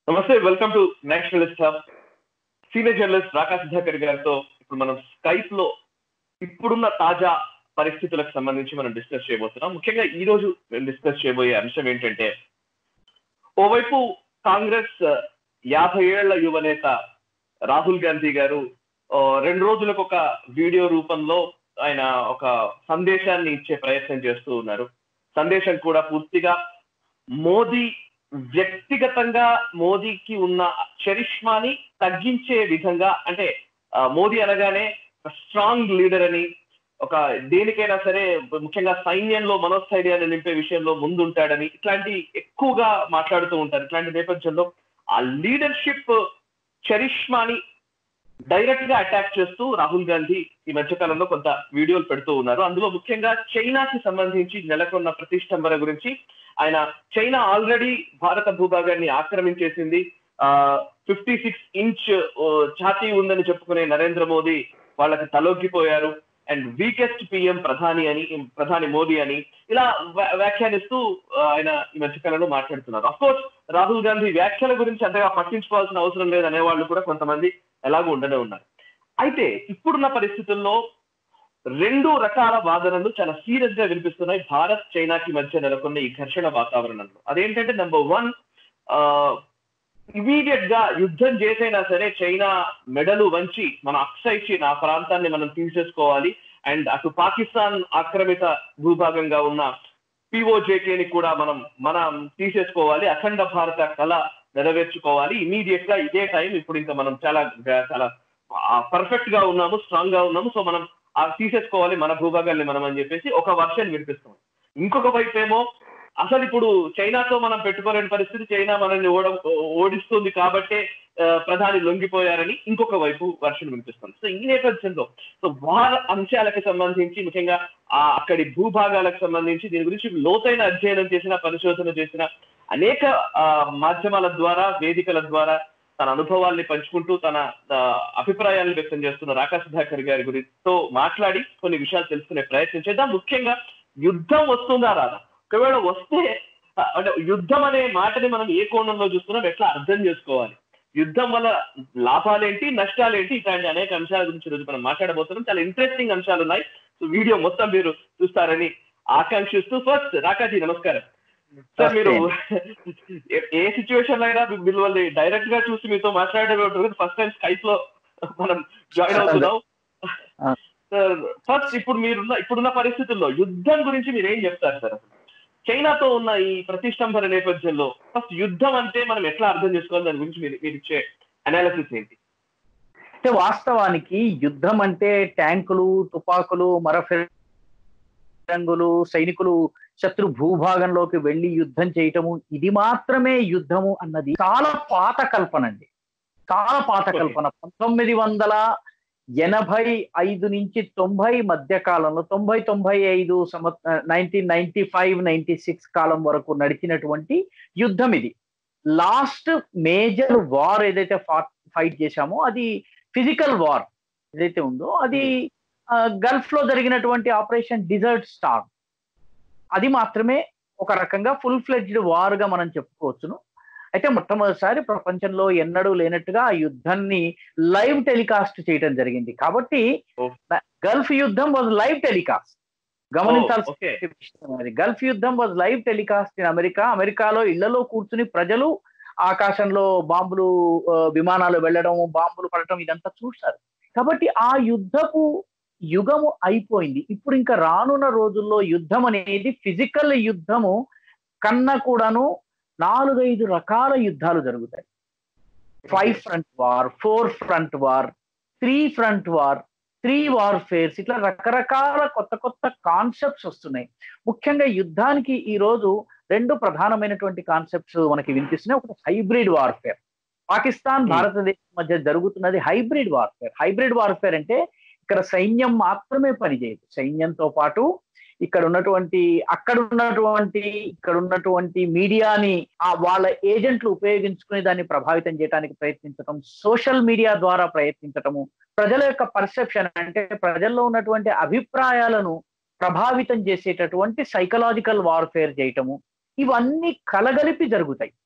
నమస్తే welcome to nationalist hub senior journalist Raka Sudhakar గారితో ఇప్పుడు మనం స్కైప్ లో ఇప్పుడున్న తాజా పరిస్థితులకు సంబంధించి మనం డిస్కస్ చేయబోతున్నాం ముఖ్యంగా ఈ రోజు మేము డిస్కస్ చేయబోయే అంశం ఏంటంటే ఓవైపు కాంగ్రెస్ యాభై ఏళ్ల యువనేత రాహుల్ గాంధీ గారు ఆ, రెండు రోజులకు ఒక వీడియో రూపంలో ఆయన ఒక సందేశాన్ని ఇచ్చే ప్రయత్నం చేస్తూ ఉన్నారు సందేశం కూడా పూర్తిగా మోదీ వ్యక్తిగతంగా మోదీకి ఉన్న చరిష్మాని తగ్గించే విధంగా అంటే ఆ, మోదీ అనగానే స్ట్రాంగ్ లీడర్ అని ఒక దేనికైనా సరే ముఖ్యంగా సైన్యంలో మనోస్థైర్యాన్ని నింపే విషయంలో ముందుంటాడని ఇట్లాంటి ఎక్కువగా మాట్లాడుతూ ఉంటారు ఇట్లాంటి నేపథ్యంలో ఆ లీడర్షిప్ చరిష్మాని డైరెక్ట్ గా అటాక్ చేస్తూ రాహుల్ గాంధీ ఈ మధ్య కాలంలో కొంత వీడియోలు పెడుతూ ఉన్నారు అందులో ముఖ్యంగా చైనాకి సంబంధించి నెలకొన్న ప్రతిష్టంభన గురించి ఆయన చైనా ఆల్రెడీ భారత భూభాగాన్ని ఆక్రమించేసింది ఆ ఫిఫ్టీ సిక్స్ ఇంచ్ ఛాతీ ఉందని చెప్పుకునే నరేంద్ర మోదీ వాళ్ళకి తలొగ్గిపోయారు అండ్ వీకెస్ట్ పిఎం ప్రధాని అని ప్రధాని మోదీ అని ఇలా వ్యా- వ్యాఖ్యానిస్తూ ఆ, ఆయన ఈ మధ్యకాలంలో మాట్లాడుతున్నారు అఫ్ కోర్స్ రాహుల్ గాంధీ వ్యాఖ్యల గురించి అంతగా పట్టించుకోవాల్సిన అవసరం లేదనే వాళ్ళు కూడా కొంతమంది ఎలాగో ఉండనే ఉన్నారు అయితే ఇప్పుడున్న పరిస్థితుల్లో రెండు రకాల వాదనలు చాలా సీరియస్ గా వినిపిస్తున్నాయి భారత్ చైనాకి మధ్య నెలకొన్న ఈ ఘర్షణ వాతావరణంలో అదేంటంటే నెంబర్ వన్ ఇమీడియట్ గా యుద్ధం చేసైనా సరే చైనా మెడలు వంచి మన అక్సైచి నా ప్రాంతాన్ని మనం తీసేసుకోవాలి అండ్ అటు పాకిస్తాన్ ఆక్రమిత భూభాగంగా ఉన్న పిఓజేకేని కూడా మనం మనం తీసేసుకోవాలి అఖండ భారత కళ నెరవేర్చుకోవాలి ఇమీడియట్ గా ఇదే టైం ఇప్పుడు ఇంకా మనం చాలా చాలా పర్ఫెక్ట్ గా ఉన్నాము స్ట్రాంగ్ గా ఉన్నాము సో మనం ఆ తీసేసుకోవాలి మన భూభాగాల్ని మనం అని చెప్పేసి ఒక వర్షన్ వినిపిస్తాం ఇంకొక వైపు ఏమో అసలు ఇప్పుడు చైనాతో మనం పెట్టుకోలేని పరిస్థితి చైనా మనల్ని ఓడ ఓడిస్తుంది కాబట్టే ఆ, ప్రధాని లొంగిపోయారని ఇంకొక వైపు వర్షన్ వినిపిస్తుంది సో ఈ నేపథ్యంలో సో వార్ అంశాలకు సంబంధించి ముఖ్యంగా ఆ అక్కడి భూభాగాలకు సంబంధించి దీని గురించి లోతైన అధ్యయనం చేసిన పరిశోధన చేసిన అనేక ఆ, మాధ్యమాల ద్వారా వేదికల ద్వారా తన అనుభవాల్ని పంచుకుంటూ తన ఆ, అభిప్రాయాలను వ్యక్తం చేస్తున్న రాకా సుధాకర్ గారి గురితో మాట్లాడి కొన్ని విషయాలు తెలుసుకునే ప్రయత్నం చేద్దాం ముఖ్యంగా యుద్ధం వస్తుందా రాదా ఒకవేళ వస్తే ఆ, అంటే యుద్ధం అనే మాటని మనం ఏ కోణంలో చూస్తున్నాం ఎట్లా అర్థం చేసుకోవాలి యుద్ధం వల్ల లాభాలేంటి నష్టాలేంటి ఇట్లాంటి అనేక అంశాల గురించి ఈరోజు మనం మాట్లాడబోతున్నాం చాలా ఇంట్రెస్టింగ్ అంశాలు ఉన్నాయి సో వీడియో మొత్తం మీరు చూస్తారని ఆకాంక్షిస్తూ ఫస్ట్ రాకాజీ నమస్కారం సార్ మీరు ఏ- ఏ సిచ్యువేషన్ లో అయినా మిమ్మల్ని డైరెక్ట్ గా చూసి మీతో మాట్లాడేటప్పుడు ఫస్ట్ టైం స్కైప్ లో మనం జాయిన్ అవుతున్నాం ఆ. సార్ ఫస్ట్ ఇప్పుడు మీరున్న ఇప్పుడున్న పరిస్థితుల్లో యుద్ధం గురించి మీరు ఏం చెప్తారు సార్ అసలు చైనాతో ఉన్న ఈ ప్రతిష్టంభన నేపథ్యంలో ఫస్ట్ యుద్ధం అంటే మనం ఎట్లా అర్థం చేసుకోవాలి దాని గురించి మీరు మీరు ఇచ్చే అనాలిసిస్ ఏంటి అంటే వాస్తవానికి యుద్ధం అంటే ట్యాంకులు తుపాకులు మరఫిరంగులు సైనికులు శత్రు భూభాగంలోకి వెళ్లి యుద్ధం చేయటము ఇది మాత్రమే యుద్ధము అన్నది చాలా పాత కల్పన అండి చాలా పాత Okay. కల్పన పంతొమ్మిది వందల ఎనభై ఐదు నుంచి తొంభై మధ్య కాలంలో తొంభై తొంభై ఐదు సంవత్సర nineteen ninety five ninety six కాలం వరకు నడిచినటువంటి యుద్ధం ఇది లాస్ట్ మేజర్ వార్ ఏదైతే ఫైట్ చేశామో అది ఫిజికల్ వార్ ఏదైతే ఉందో అది గల్ఫ్ లో జరిగినటువంటి ఆపరేషన్ డిజర్ట్ స్టార్ అది మాత్రమే ఒక రకంగా ఫుల్ ఫ్లెడ్జ్డ్ వార్ గా మనం చెప్పుకోవచ్చును అయితే మొట్టమొదటిసారి ప్రపంచంలో ఎన్నడూ లేనట్టుగా ఆ యుద్ధాన్ని లైవ్ టెలికాస్ట్ చేయడం జరిగింది కాబట్టి Oh. గల్ఫ్ యుద్ధం వాజ్ లైవ్ టెలికాస్ట్ గమనించాల్సిన ఓకే విషయం అది గల్ఫ్ యుద్ధం was live telecast in America అమెరికాలో ఇళ్లలో కూర్చుని ప్రజలు ఆకాశంలో బాంబులు ఆ, విమానాలు వెళ్ళడం బాంబులు పడటం ఇదంతా చూశారు కాబట్టి ఆ యుద్ధపు యుగము అయిపోయింది ఇప్పుడు ఇంకా రానున్న రోజుల్లో యుద్ధం అనేది ఫిజికల్ యుద్ధము కన్నా కూడాను నాలుగైదు రకాల యుద్ధాలు జరుగుతాయి five front war four front war three front war three warfares ఇట్లా రకరకాల కొత్త కొత్త కాన్సెప్ట్స్ వస్తున్నాయి ముఖ్యంగా యుద్ధానికి ఈ రోజు రెండు ప్రధానమైనటువంటి కాన్సెప్ట్స్ మనకి వినిపిస్తున్నాయి ఒకటి హైబ్రిడ్ వార్ఫేర్ పాకిస్తాన్ Hmm. భారతదేశం మధ్య జరుగుతున్నది హైబ్రిడ్ వార్ఫేర్ హైబ్రిడ్ వార్ఫేర్ అంటే ఇక్కడ సైన్యం మాత్రమే పనిచేయదు సైన్యంతో పాటు ఇక్కడ ఉన్నటువంటి అక్కడ ఉన్నటువంటి ఇక్కడ ఉన్నటువంటి మీడియాని ఆ వాళ్ళ ఏజెంట్లు ఉపయోగించుకుని దాన్ని ప్రభావితం చేయడానికి ప్రయత్నించటం సోషల్ మీడియా ద్వారా ప్రయత్నించటము ప్రజల యొక్క పర్సెప్షన్ అంటే ప్రజల్లో ఉన్నటువంటి అభిప్రాయాలను ప్రభావితం చేసేటటువంటి సైకలాజికల్ వార్ఫేర్ చేయటము ఇవన్నీ కలగలిపి జరుగుతాయి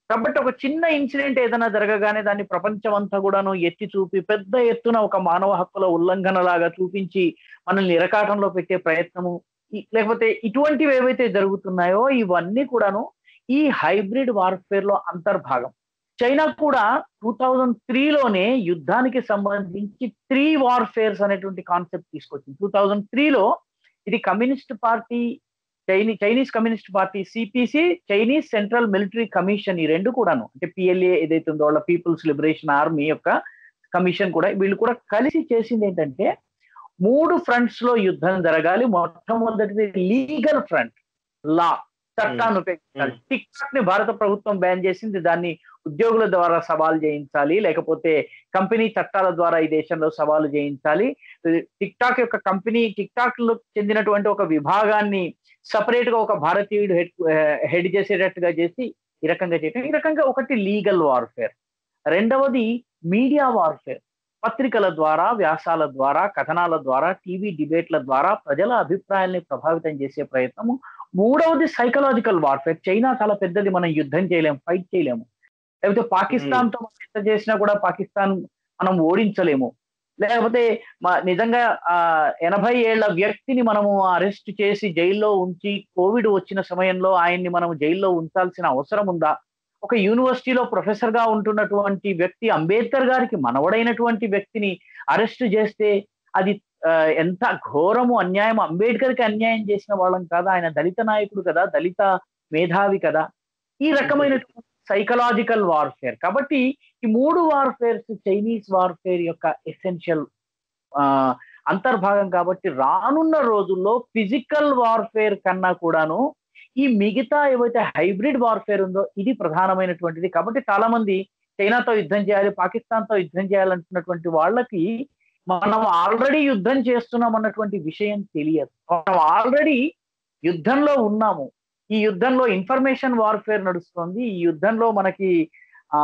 కాబట్టి ఒక చిన్న ఇన్సిడెంట్ ఏదైనా జరగగానే దాన్ని ప్రపంచం అంతా కూడాను ఎత్తి చూపి పెద్ద ఎత్తున ఒక మానవ హక్కుల ఉల్లంఘన లాగా చూపించి మనల్ని ఇరకాటంలో పెట్టే ప్రయత్నము ఈ- లేకపోతే ఇటువంటివి ఏవైతే జరుగుతున్నాయో ఇవన్నీ కూడాను ఈ హైబ్రిడ్ వార్ఫేర్ లో అంతర్భాగం చైనా కూడా టూ థౌజండ్ త్రీలోనే యుద్ధానికి సంబంధించి త్రీ వార్ఫేర్స్ అనేటువంటి కాన్సెప్ట్ తీసుకొచ్చింది టూ థౌజండ్ త్రీలో ఇది communist party Chinese Chinese communist party CPC Chinese central military commission ఈ రెండు కూడాను అంటే పిఎల్ఏ ఏదైతే ఉందో వాళ్ళ పీపుల్స్ లిబరేషన్ ఆర్మీ యొక్క కమిషన్ కూడా వీళ్ళు కూడా కలిసి చేసింది ఏంటంటే మూడు ఫ్రంట్స్ లో యుద్ధం జరగాలి మొట్టమొదటిది లీగల్ ఫ్రంట్ లా చట్టాన్ని ఉపయోగించాలి టిక్ టాక్ ని భారత ప్రభుత్వం బ్యాన్ చేసింది దాన్ని ఉద్యోగుల ద్వారా సవాల్ చేయించాలి లేకపోతే కంపెనీ చట్టాల ద్వారా ఈ దేశంలో సవాలు చేయించాలి టిక్ టాక్ యొక్క కంపెనీ టిక్ టాక్ లో చెందినటువంటి ఒక విభాగాన్ని సపరేట్ గా ఒక భారతీయుడు హెడ్ హెడ్ చేసేటట్టుగా చేసి ఈ రకంగా చేయటం ఈ రకంగా ఒకటి లీగల్ వార్ఫేర్ రెండవది మీడియా వార్ఫేర్ పత్రికల ద్వారా వ్యాసాల ద్వారా కథనాల ద్వారా టీవీ డిబేట్ల ద్వారా ప్రజల అభిప్రాయాల్ని ప్రభావితం చేసే ప్రయత్నము మూడవది సైకలాజికల్ వార్ఫేర్ చైనా చాలా పెద్దది మనం యుద్ధం చేయలేము ఫైట్ చేయలేము లేకపోతే పాకిస్తాన్ తో మనం ఎంత చేసినా కూడా పాకిస్తాన్ మనం ఓడించలేము లేకపోతే మా- నిజంగా ఆ ఎనభై ఏళ్ల వ్యక్తిని మనము అరెస్ట్ చేసి జైల్లో ఉంచి కోవిడ్ వచ్చిన సమయంలో ఆయన్ని మనం జైల్లో ఉంచాల్సిన అవసరం ఉందా ఒక యూనివర్సిటీలో ప్రొఫెసర్ గా ఉంటున్నటువంటి వ్యక్తి అంబేద్కర్ గారికి మనవడైనటువంటి వ్యక్తిని అరెస్ట్ చేస్తే అది ఆ, ఎంత ఘోరము అన్యాయం అంబేద్కర్ కి అన్యాయం చేసిన వాళ్ళం కాదా ఆయన దళిత నాయకుడు కదా దళిత మేధావి కదా ఈ రకమైనటువంటి సైకలాజికల్ వార్ఫేర్ కాబట్టి ఈ మూడు వార్ఫేర్స్ చైనీస్ వార్ఫేర్ యొక్క ఎసెన్షియల్ అంతర్భాగం కాబట్టి రానున్న రోజుల్లో ఫిజికల్ వార్ఫేర్ కన్నా కూడాను ఈ మిగతా ఏవైతే హైబ్రిడ్ వార్ఫేర్ ఉందో ఇది ప్రధానమైనటువంటిది కాబట్టి చాలా మంది చైనాతో యుద్ధం చేయాలి పాకిస్తాన్ తో యుద్ధం చేయాలంటున్నటువంటి వాళ్ళకి మనం ఆల్రెడీ యుద్ధం చేస్తున్నాం అన్నటువంటి విషయం తెలియదు మనం ఆల్రెడీ యుద్ధంలో ఉన్నాము ఈ యుద్ధంలో ఇన్ఫర్మేషన్ వార్ఫేర్ నడుస్తుంది ఈ యుద్ధంలో మనకి ఆ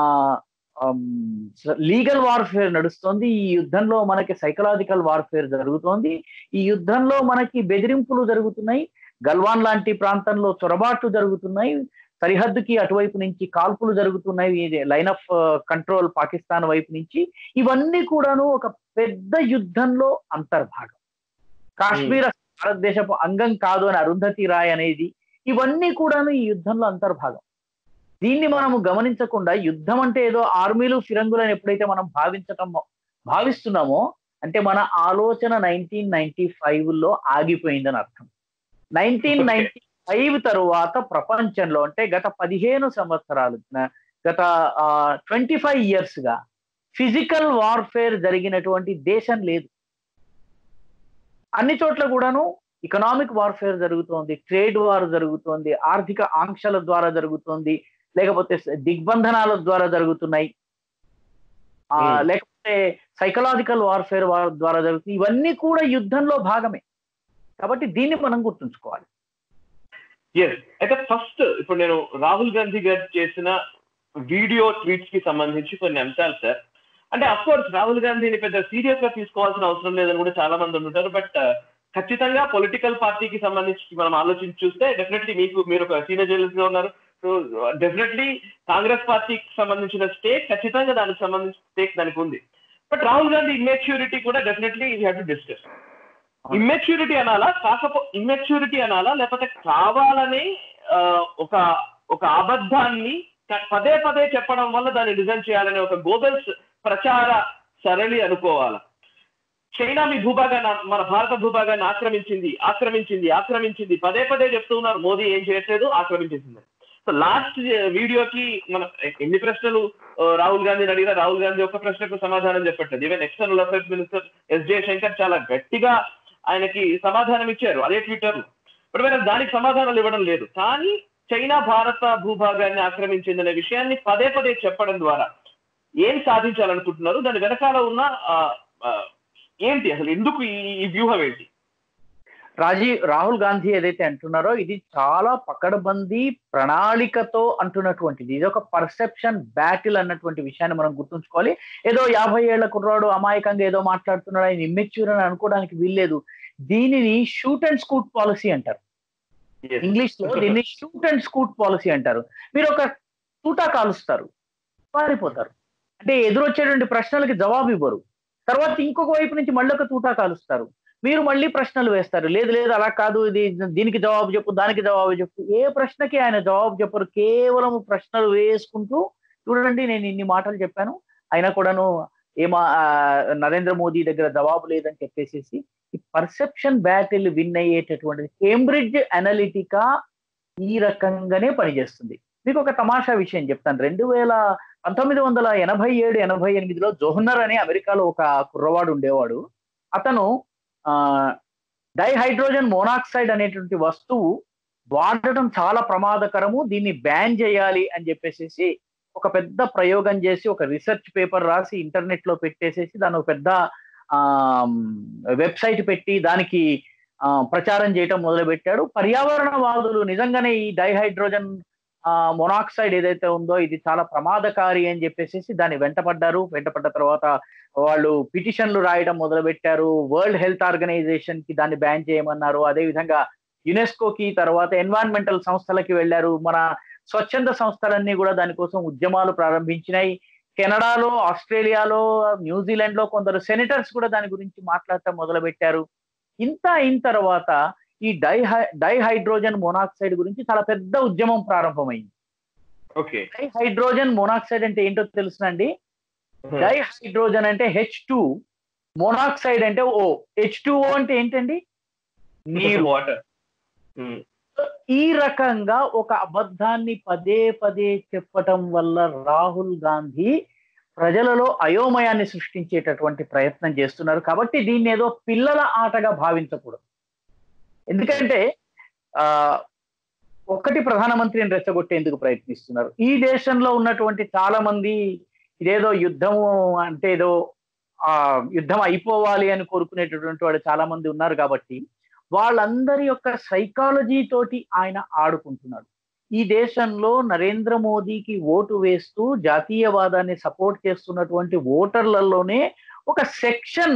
లీగల్ వార్ఫేర్ నడుస్తుంది ఈ యుద్ధంలో మనకి సైకలాజికల్ వార్ఫేర్ జరుగుతోంది ఈ యుద్ధంలో మనకి బెదిరింపులు జరుగుతున్నాయి గల్వాన్ లాంటి ప్రాంతంలో చొరబాట్లు జరుగుతున్నాయి సరిహద్దుకి అటువైపు నుంచి కాల్పులు జరుగుతున్నాయి లైన్ ఆఫ్ కంట్రోల్ పాకిస్తాన్ వైపు నుంచి ఇవన్నీ కూడాను ఒక పెద్ద యుద్ధంలో అంతర్భాగం కాశ్మీర్ అసలు భారతదేశపు అంగం కాదు అని అరుంధతి రాయ్ అనేది ఇవన్నీ కూడాను ఈ యుద్ధంలో అంతర్భాగం దీన్ని మనము గమనించకుండా యుద్ధం అంటే ఏదో ఆర్మీలు ఫిరంగులను ఎప్పుడైతే మనం భావించటం భావిస్తున్నామో అంటే మన ఆలోచన నైన్టీన్ నైన్టీ ఫైవ్ లో ఆగిపోయిందని అర్థం నైన్టీన్ నైన్టీ ఫైవ్ తరువాత ప్రపంచంలో అంటే గత పదిహేను సంవత్సరాలు న- గత ట్వంటీ ఫైవ్ ఇయర్స్ గా ఫిజికల్ వార్ఫేర్ జరిగినటువంటి దేశం లేదు అన్ని చోట్ల కూడాను ఎకనామిక్ వార్ఫేర్ జరుగుతోంది ట్రేడ్ వార్ జరుగుతోంది ఆర్థిక ఆంక్షల ద్వారా జరుగుతోంది లేకపోతే స- దిగ్బంధనాల ద్వారా జరుగుతున్నాయి ఆ, Hmm. లేకపోతే సైకలాజికల్ వార్ఫేర్ ద్వారా జరుగుతుంది ఇవన్నీ కూడా యుద్ధంలో భాగమే కాబట్టి దీన్ని మనం గుర్తుంచుకోవాలి ఎస్ అయితే ఫస్ట్ ఇప్పుడు నేను రాహుల్ గాంధీ గారు చేసిన వీడియో ట్వీట్స్ కి సంబంధించి కొన్ని అంశాలు సార్ అంటే అఫ్ కోర్స్ రాహుల్ గాంధీని పెద్ద సీరియస్ గా తీసుకోవాల్సిన అవసరం లేదని కూడా చాలా మంది ఉంటుంటారు బట్ ఖచ్చితంగా పొలిటికల్ పార్టీకి సంబంధించి మనం ఆలోచించి చూస్తే డెఫినెట్లీ మీకు మీరు ఒక సీనియర్ జర్నలిస్ట్ గా ఉన్నారు సో డెఫినెట్లీ కాంగ్రెస్ పార్టీకి సంబంధించిన స్టేక్ ఖచ్చితంగా దానికి సంబంధించిన స్టేక్ దానికి ఉంది బట్ రాహుల్ గాంధీ ఇమ్మెచ్యూరిటీ కూడా definitely you have to discuss immaturity అనాలా కాకపో ఇమ్మెచ్యూరిటీ అనాలా లేకపోతే కావాలని ఆ, ఒక ఒక అబద్ధాన్ని క- పదే పదే చెప్పడం వల్ల దాన్ని డిజైన్ చేయాలనే ఒక గోబెల్స్ ప్రచార సరళి అనుకోవాలా చైనా మీ భూభాగాన్ని ఆ- మన భారత భూభాగాన్ని ఆక్రమించింది ఆక్రమించింది ఆక్రమించింది పదే పదే చెప్తూ ఉన్నారు మోదీ ఏం చేయట్లేదు ఆక్రమించేసింది సో లాస్ట్ వీడియోకి మన ఎన్ని ప్రశ్నలు ఆ, రాహుల్ గాంధీని అడిగినా రాహుల్ గాంధీ ఒక ప్రశ్నకు సమాధానం చెప్పట్లేదు even external affairs minister S Jaishankar చాలా గట్టిగా ఆయనకి సమాధానం ఇచ్చారు అదే ట్విట్టర్ లో బట్ మరి దానికి సమాధానాలు ఇవ్వడం లేదు కానీ చైనా భారత భూభాగాన్ని ఆక్రమించిందనే విషయాన్ని పదే పదే చెప్పడం ద్వారా ఏం సాధించాలనుకుంటున్నారు దాని వెనకాల ఉన్న ఆ, ఆ, ఏంటి అసలు ఎందుకు ఈ ఈ వ్యూహం ఏంటి రాజీవ్ రాహుల్ గాంధీ ఏదైతే అంటున్నారో ఇది చాలా పకడ్బందీ ప్రణాళికతో అంటున్నటువంటిది ఇది ఒక పర్సెప్షన్ బ్యాటిల్ అన్నటువంటి విషయాన్ని మనం గుర్తుంచుకోవాలి ఏదో యాభై ఏళ్ల కుర్రాడు అమాయకంగా ఏదో మాట్లాడుతున్నాడు ఆయన ఇమ్మెచ్యూర్ అని అనుకోవడానికి వీల్లేదు దీనిని షూట్ అండ్ స్కూట్ పాలసీ అంటారు ఇంగ్లీష్ లో దీన్ని షూట్ అండ్ స్కూట్ పాలసీ అంటారు మీరు ఒక తూటా కాలుస్తారు పారిపోతారు అంటే ఎదురొచ్చేటువంటి ప్రశ్నలకి జవాబు ఇవ్వరు తర్వాత ఇంకొక వైపు నుంచి మళ్ళీ ఒక తూటా కాలుస్తారు మీరు మళ్ళీ ప్రశ్నలు వేస్తారు లేదు లేదు అలా కాదు ఇది దీనికి జవాబు చెప్పు దానికి జవాబు చెప్పు ఏ ప్రశ్నకి ఆయన జవాబు చెప్పరు కేవలం ప్రశ్నలు వేసుకుంటూ చూడండి నేను ఇన్ని మాటలు చెప్పాను అయినా కూడాను ఏమా ఆ, నరేంద్ర మోదీ దగ్గర జవాబు లేదని చెప్పేసేసి ఈ పర్సెప్షన్ బ్యాటిల్ విన్ అయ్యేటటువంటిది కేంబ్రిడ్జ్ అనలిటికా ఈ రకంగానే పనిచేస్తుంది మీకు ఒక తమాషా విషయం చెప్తాను రెండు వేల పంతొమ్మిది వందల ఎనభై ఏడు ఎనభై ఎనిమిదిలో జోహన్నర్ అని అమెరికాలో ఒక కుర్రవాడు ఉండేవాడు అతను ఆ డైహైడ్రోజన్ మోనాక్సైడ్ అనేటువంటి వస్తువు వాడటం చాలా ప్రమాదకరము దీన్ని బ్యాన్ చేయాలి అని చెప్పేసి ఒక పెద్ద ప్రయోగం చేసి ఒక రీసెర్చ్ పేపర్ రాసి ఇంటర్నెట్ లో పెట్టేసేసి దాని ఒక పెద్ద వెబ్సైట్ పెట్టి దానికి ఆ, ప్రచారం చేయటం మొదలుపెట్టాడు పర్యావరణవాదులు నిజంగానే ఈ డైహైడ్రోజన్ మొనాక్సైడ్ ఏదైతే ఉందో ఇది చాలా ప్రమాదకారి అని చెప్పేసి దాన్ని వెంటపడ్డారు వెంటపడ్డ తర్వాత వాళ్ళు పిటిషన్లు రాయడం మొదలుపెట్టారు వరల్డ్ హెల్త్ ఆర్గనైజేషన్ కి దాన్ని బ్యాన్ చేయమన్నారు అదే విధంగా యునెస్కోకి తర్వాత ఎన్వైరన్మెంటల్ సంస్థలకి వెళ్ళారు మన స్వచ్ఛంద సంస్థలన్నీ కూడా దానికోసం ఉద్యమాలు ప్రారంభించినాయి కెనడాలో ఆస్ట్రేలియాలో న్యూజిలాండ్ లో కొందరు సెనేటర్స్ కూడా దాని గురించి మాట్లాడటం మొదలుపెట్టారు ఇంత అయిన తర్వాత ఈ డైహై డైహైడ్రోజన్ మోనాక్సైడ్ గురించి చాలా పెద్ద ఉద్యమం ప్రారంభమైంది ఓకే డైహైడ్రోజన్ మోనాక్సైడ్ అంటే ఏంటో తెలుసునండి డైహైడ్రోజన్ అంటే హెచ్ టూ మోనాక్సైడ్ అంటే ఓ హెచ్ టూ ఓ అంటే ఏంటండి నీరు వాటర్ ఈ రకంగా ఒక అబద్ధాన్ని పదే పదే చెప్పటం వల్ల రాహుల్ గాంధీ ప్రజలలో అయోమయాన్ని సృష్టించేటటువంటి ప్రయత్నం చేస్తున్నారు కాబట్టి దీన్ని ఏదో పిల్లల ఆటగా భావించకూడదు ఎందుకంటే ఆ ఒక్కటి ప్రధానమంత్రిని రెచ్చగొట్టేందుకు ప్రయత్నిస్తున్నారు ఈ దేశంలో ఉన్నటువంటి చాలా మంది ఇదేదో యుద్ధము అంటే ఏదో ఆ యుద్ధం అయిపోవాలి అని కోరుకునేటటువంటి వాడు చాలా మంది ఉన్నారు కాబట్టి వాళ్ళందరి యొక్క సైకాలజీ తోటి ఆయన ఆడుకుంటున్నాడు ఈ దేశంలో నరేంద్ర మోదీకి ఓటు వేస్తూ జాతీయవాదాన్ని సపోర్ట్ చేస్తున్నటువంటి ఓటర్లలోనే ఒక సెక్షన్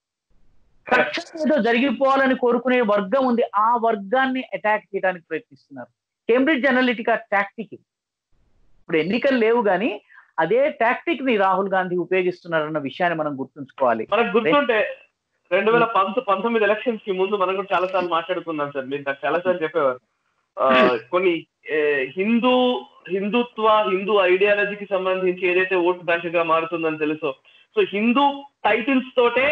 తక్షణం ఏదో జరిగిపోవాలని కోరుకునే వర్గం ఉంది ఆ వర్గాన్ని అటాక్ చేయడానికి ప్రయత్నిస్తున్నారు కేంబ్రిడ్జ్ అనలిటికా టాక్టిక్ ఇప్పుడు ఎన్నికలు లేవు కానీ అదే టాక్టిక్ ని రాహుల్ గాంధీ ఉపయోగిస్తున్నారన్న విషయాన్ని మనం గుర్తుంచుకోవాలి మనకు గుర్తుంటే రెండు వేల పంత పంతొమ్మిది ఎలక్షన్స్ కి ముందు మనం కూడా చాలా సార్లు మాట్లాడుకున్నాం సార్ మీరు నాకు చాలా సార్లు చెప్పేవారు ఆ, కొన్ని ఏ, హిందూ హిందుత్వ హిందూ ఐడియాలజీకి సంబంధించి ఏదైతే ఓటు బ్యాంక్ గా మారుతుందని తెలుసో సో హిందూ టైటిల్స్ తోటే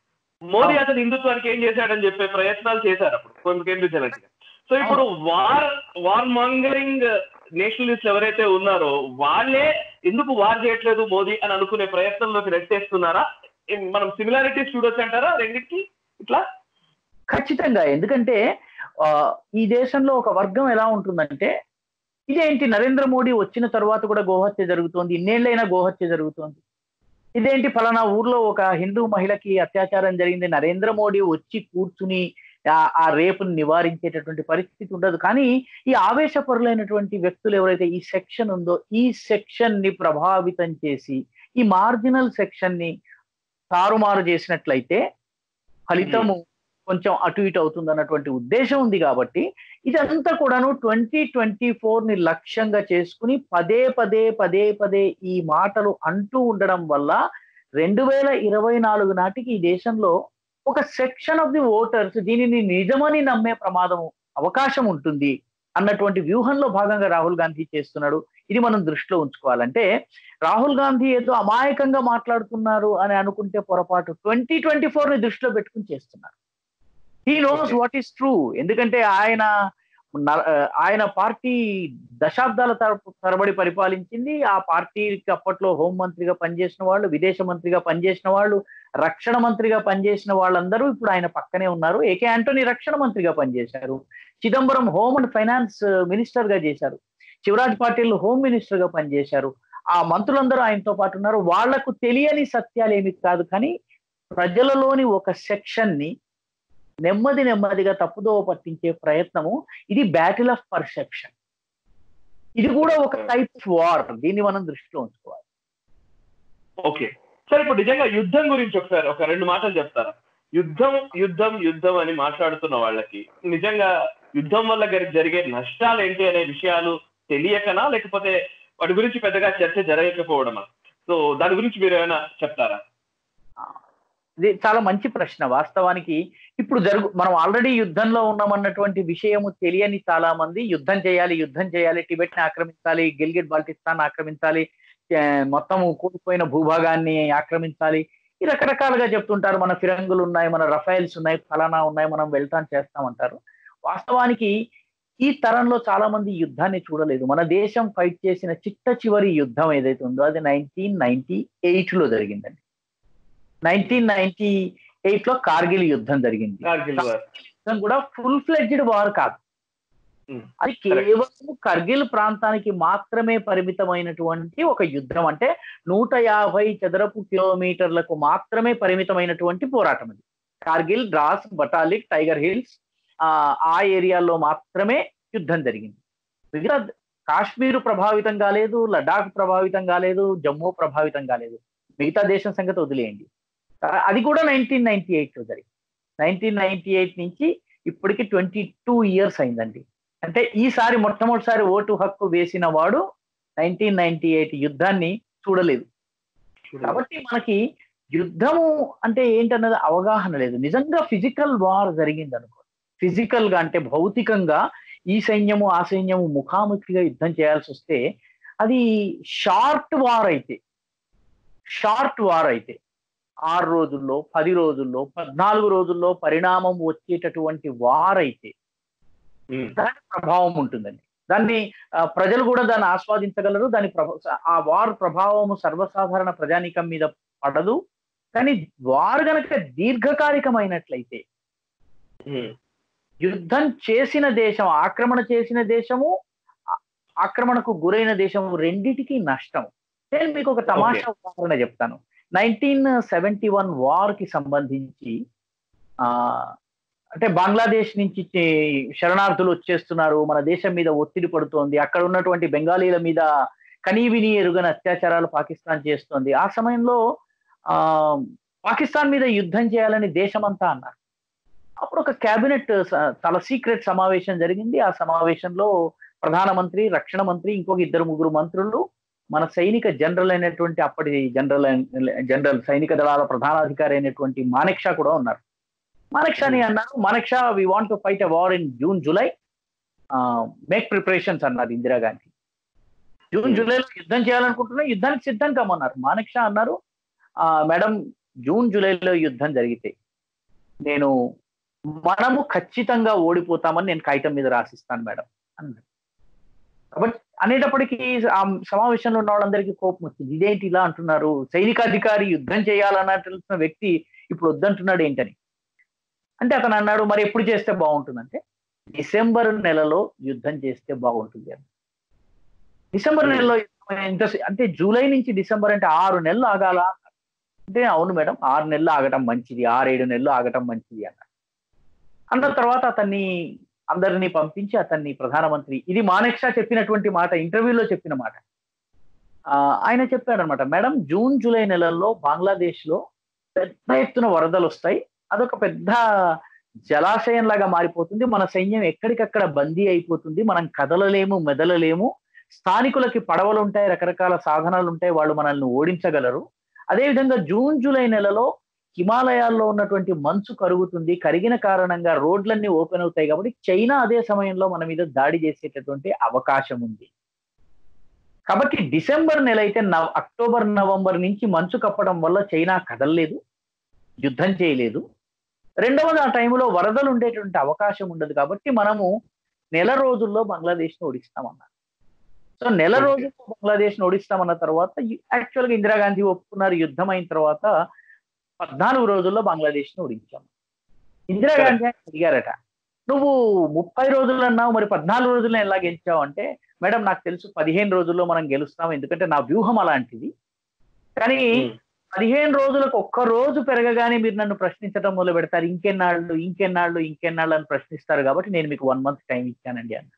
మోదీ అసలు హిందుత్వానికి ఏం చేశాడని చెప్పే ప్రయత్నాలు చేశారు అప్పుడు కొంత కేంద్రీయ జనరల్ సో ఇప్పుడు వార్ వార్ మాంగరింగ్ నేషనలిస్ట్ ఎవరైతే ఉన్నారో వాళ్ళే ఎందుకు వార్ చేయట్లేదు మోదీ అని అనుకునే ప్రయత్నంలోకి రెట్టేస్తున్నారా ఏం మనం సిమిలారిటీస్ చూడొచ్చు అంటారా రెండింటికి ఇట్లా ఖచ్చితంగా ఎందుకంటే ఆ, ఈ దేశంలో ఒక వర్గం ఎలా ఉంటుందంటే ఇదేంటి నరేంద్ర మోడీ వచ్చిన తర్వాత కూడా గోహత్య జరుగుతోంది ఇన్నేళ్ళైనా గోహత్య జరుగుతోంది ఇదేంటి ఫలానా ఊర్లో ఒక హిందూ మహిళకి అత్యాచారం జరిగింది నరేంద్ర మోడీ వచ్చి కూర్చుని ఆ- ఆ రేపుని నివారించేటటువంటి పరిస్థితి ఉండదు కానీ ఈ ఆవేశపరులైనటువంటి వ్యక్తులు ఎవరైతే ఈ సెక్షన్ ఉందో ఈ సెక్షన్ ని ప్రభావితం చేసి ఈ మార్జినల్ సెక్షన్ ని తారుమారు చేసినట్లయితే ఫలితము కొంచెం అటు ఇటు అవుతుంది అన్నటువంటి ఉద్దేశం ఉంది కాబట్టి ఇదంతా కూడాను ట్వంటీ ట్వంటీ ఫోర్ ని లక్ష్యంగా చేసుకుని పదే పదే పదే పదే ఈ మాటలు అంటూ ఉండడం వల్ల రెండు వేల ఇరవై నాలుగు నాటికి ఈ దేశంలో ఒక సెక్షన్ ఆఫ్ ది ఓటర్స్ దీనిని నిజమని నమ్మే ప్రమాదం అవకాశం ఉంటుంది అన్నటువంటి వ్యూహంలో భాగంగా రాహుల్ గాంధీ చేస్తున్నాడు ఇది మనం దృష్టిలో ఉంచుకోవాలంటే రాహుల్ గాంధీ ఏదో అమాయకంగా మాట్లాడుతున్నారు అని అనుకుంటే పొరపాటు ట్వంటీ ట్వంటీ ఫోర్ ని దృష్టిలో పెట్టుకుని చేస్తున్నారు he knows Okay. What is true ఎందుకంటే ఆయన న- ఆయన పార్టీ దశాబ్దాల తర- తరబడి పరిపాలించింది ఆ పార్టీకి అప్పట్లో హోం మంత్రిగా పనిచేసిన వాళ్ళు విదేశ మంత్రిగా పనిచేసిన వాళ్ళు రక్షణ మంత్రిగా పనిచేసిన వాళ్ళందరూ ఇప్పుడు ఆయన పక్కనే ఉన్నారు ఏకే ఆంటోనీ రక్షణ మంత్రిగా పనిచేశారు Chidambaram home and finance minister గా చేశారు శివరాజ్ పాటిల్ హోమ్ మినిస్టర్ గా పనిచేశారు ఆ మంత్రులందరూ ఆయనతో పాటు ఉన్నారు వాళ్లకు తెలియని సత్యాలు ఏమి కాదు కానీ ప్రజలలోని ఒక సెక్షన్ ని నెమ్మది నెమ్మదిగా తప్పుదోవ పట్టించే ప్రయత్నము ఇది బ్యాటిల్ ఆఫ్ పర్సెప్షన్ ఇది కూడా ఒక టైప్ ఆఫ్ వార్ దీన్ని మనం దృష్టిలో ఉంచుకోవాలి ఓకే సార్ ఇప్పుడు నిజంగా యుద్ధం గురించి ఒకసారి ఒక రెండు మాటలు చెప్తారా యుద్ధం యుద్ధం యుద్ధం అని మాట్లాడుతున్న వాళ్ళకి నిజంగా యుద్ధం వల్ల గరి- జరిగే నష్టాలు ఏంటి అనే విషయాలు తెలియకనా లేకపోతే వాటి గురించి పెద్దగా చర్చ జరగకపోవడమా సో దాని గురించి మీరు ఏమైనా చెప్తారా ఇది చాలా మంచి ప్రశ్న వాస్తవానికి ఇప్పుడు జరుగు మనం ఆల్రెడీ యుద్ధంలో ఉన్నామన్నటువంటి విషయము తెలియని చాలా మంది యుద్ధం చేయాలి యుద్ధం చేయాలి టిబెట్ ని ఆక్రమించాలి గిల్గిట్ బాల్టిస్తాన్ ఆక్రమించాలి ఏ, మొత్తము కూలిపోయిన భూభాగాన్ని ఆక్రమించాలి ఈ రకరకాలుగా చెప్తుంటారు మన ఫిరంగులు ఉన్నాయి మన రఫైల్స్ ఉన్నాయి ఫలానా ఉన్నాయి మనం వెళ్తాం చేస్తామంటారు వాస్తవానికి ఈ తరంలో చాలా మంది యుద్ధాన్ని చూడలేదు మన దేశం ఫైట్ చేసిన చిట్ట చివరి యుద్ధం ఏదైతే ఉందో అది నైన్టీన్ నైన్టీ ఎయిట్ లో జరిగిందండి నైన్టీన్ నైన్టీ ఎయిట్ లో కార్గిల్ యుద్ధం జరిగింది కార్గిల్ వార్ యుద్ధం కూడా ఫుల్ ఫ్లెడ్జ్డ్ వార్ కాదు Hmm. అది కేవలం కార్గిల్ ప్రాంతానికి మాత్రమే పరిమితమైనటువంటి ఒక యుద్ధం అంటే నూట యాభై చదరపు కిలోమీటర్లకు మాత్రమే పరిమితమైనటువంటి పోరాటం అది కార్గిల్ ద్రాస్ బటాలిక్ టైగర్ హిల్స్ ఆ ఆ ఏరియాలో మాత్రమే యుద్ధం జరిగింది మిగతా కాశ్మీరు ప్రభావితం కాలేదు లడాక్ ప్రభావితం కాలేదు జమ్మూ ప్రభావితం కాలేదు మిగతా దేశం సంగతి వదిలేయండి ఆ- అది కూడా నైన్టీన్ నైన్టీ ఎయిట్ లో జరిగింది నైన్టీన్ నైన్టీ ఎయిట్ నుంచి ఇప్పటికి ట్వంటీ టూ ఇయర్స్ అయిందండి అంటే ఈసారి మొట్టమొదటిసారి ఓటు హక్కు వేసిన వాడు నైన్టీన్ నైన్టీ ఎయిట్ యుద్ధాన్ని చూడలేదు కాబట్టి మనకి యుద్ధము అంటే ఏంటన్నది అవగాహన లేదు నిజంగా ఫిజికల్ వార్ జరిగింది అనుకో ఫిజికల్ గా అంటే భౌతికంగా ఈ సైన్యము ఆ సైన్యము ముఖాముఖిగా యుద్ధం చేయాల్సి వస్తే అది షార్ట్ వార్ అయితే షార్ట్ వార్ అయితే ఆరు రోజుల్లో పది రోజుల్లో పద్నాలుగు రోజుల్లో పరిణామం వచ్చేటటువంటి వార్ అయితే ఉమ్, దాని ప్రభావం ఉంటుందండి దాన్ని ఆ, ప్రజలు కూడా దాన్ని ఆస్వాదించగలరు దాని ప్రభ- ఆ వార్ ప్రభావము సర్వసాధారణ ప్రజానీకం మీద పడదు కానీ వారు గనక దీర్ఘకాలికమైనట్లయితే ఉమ్, యుద్ధం చేసిన దేశం ఆక్రమణ చేసిన దేశము ఆ- ఆక్రమణకు గురైన దేశము రెండిటికి నష్టం నేను మీకు ఒక తమాషా ఉదాహరణ చెప్తాను నైన్టీన్ సెవెంటీ వన్ వార్ కి సంబంధించి ఆ అంటే బంగ్లాదేశ్ నుంచి చే- శరణార్థులు వచ్చేస్తున్నారు మన దేశం మీద ఒత్తిడి పడుతోంది అక్కడ ఉన్నటువంటి బెంగాలీల మీద కనీవిని ఎరుగని అత్యాచారాలు పాకిస్తాన్ చేస్తోంది ఆ సమయంలో ఆ పాకిస్తాన్ మీద యుద్ధం చేయాలని దేశమంతా అన్నారు అప్పుడు ఒక కేబినెట్ చాలా సీక్రెట్ సమావేశం జరిగింది ఆ సమావేశంలో ప్రధానమంత్రి రక్షణ మంత్రి ఇంకొక ఇద్దరు ముగ్గురు మంత్రులు మన సైనిక జనరల్ అయినటువంటి అప్పటి జనరల్ జనరల్ సైనిక దళాల ప్రధానాధికారి అయినటువంటి మానెక్ షా కూడా ఉన్నారు మానెక్ షాని అన్నారు Manek Shaw we want to fight a war in June July make preparations అన్నారు ఇందిరాగాంధీ జూన్ జూలైలో యుద్ధం చేయాలనుకుంటున్నా యుద్ధానికి సిద్ధం కమ్మన్నారు మానెక్ షా అన్నారు "ఆ, మేడం జూన్ జూలైలో యుద్ధం జరిగితే నేను మనము ఖచ్చితంగా ఓడిపోతామని నేను కాగితం మీద రాసిస్తాను మేడం అన్నాడు కాబట్టి అనేటప్పటికీ ఆ సమావేశంలో ఉన్న వాళ్ళందరికీ కోపం వచ్చింది ఇదేంటి ఇలా అంటున్నారు సైనికాధికారి యుద్ధం చేయాలన్నట్టు వ్యక్తి ఇప్పుడు వద్దంటున్నాడు ఏంటని అంటే అతను అన్నాడు మరి ఎప్పుడు చేస్తే బాగుంటుందంటే డిసెంబర్ నెలలో యుద్ధం చేస్తే బాగుంటుంది అని డిసెంబర్ నెలలో యుద్ధం ఎంత అంటే జూలై నుంచి డిసెంబర్ అంటే ఆరు నెలలు ఆగాల అంటే అవును మేడం ఆరు నెలలు ఆగటం మంచిది ఆరు ఏడు నెలలు ఆగటం మంచిది అన్నారు అన్న తర్వాత అతన్ని అందరినీ పంపించి అతన్ని ప్రధానమంత్రి ఇది మానెక్ షా చెప్పినటువంటి మాట ఇంటర్వ్యూలో చెప్పిన మాట ఆ, ఆయన చెప్పాడు అనమాట మేడం జూన్ జూలై నెలల్లో బంగ్లాదేశ్ లో పెద్ద ఎత్తున వరదలు వస్తాయి అదొక పెద్ద జలాశయం లాగా మారిపోతుంది మన సైన్యం ఎక్కడికక్కడ బందీ అయిపోతుంది మనం కదలలేము మెదలలేము స్థానికులకి పడవలు ఉంటాయి రకరకాల సాధనాలు ఉంటాయి వాళ్ళు మనల్ని ఓడించగలరు అదేవిధంగా జూన్ జూలై నెలలో హిమాలయాల్లో ఉన్నటువంటి మంచు కరుగుతుంది కరిగిన కారణంగా రోడ్లన్నీ ఓపెన్ అవుతాయి కాబట్టి చైనా అదే సమయంలో మన మీద దాడి చేసేటటువంటి అవకాశం ఉంది కాబట్టి డిసెంబర్ నెల అయితే నవ అక్టోబర్ నవంబర్ నుంచి మంచు కప్పడం వల్ల చైనా కదలలేదు యుద్ధం చేయలేదు రెండవది ఆ టైంలో వరదలు ఉండేటువంటి అవకాశం ఉండదు కాబట్టి మనము నెల రోజుల్లో బంగ్లాదేశ్ ను ఓడిస్తామన్నారు సో నెల Okay. రోజుల్లో బంగ్లాదేశ్ ను ఓడిస్తామన్న తర్వాత యాక్చువల్ గా ఇందిరాగాంధీ ఒప్పుకున్నారు యుద్ధం అయిన తర్వాత పద్నాలుగు రోజుల్లో బంగ్లాదేశ్ ను ఓడించాం ఇందిరాగాంధీ ఆయన అడిగారట నువ్వు ముప్పై రోజులు అన్నావు మరి పద్నాలుగు రోజుల్లో ఎలా గెలిచావు అంటే మేడం నాకు తెలుసు పదిహేను రోజుల్లో మనం గెలుస్తాం ఎందుకంటే నా వ్యూహం అలాంటిది కానీ ఉమ్, పదిహేను రోజులకు ఒక్క రోజు పెరగగానే మీరు నన్ను ప్రశ్నించడం మొదలు పెడతారు ఇంకెన్నాళ్ళు ఇంకెన్నాళ్ళు ఇంకెన్నాళ్ళు అని ప్రశ్నిస్తారు కాబట్టి నేను మీకు వన్ మంత్ టైం ఇచ్చానండి అన్న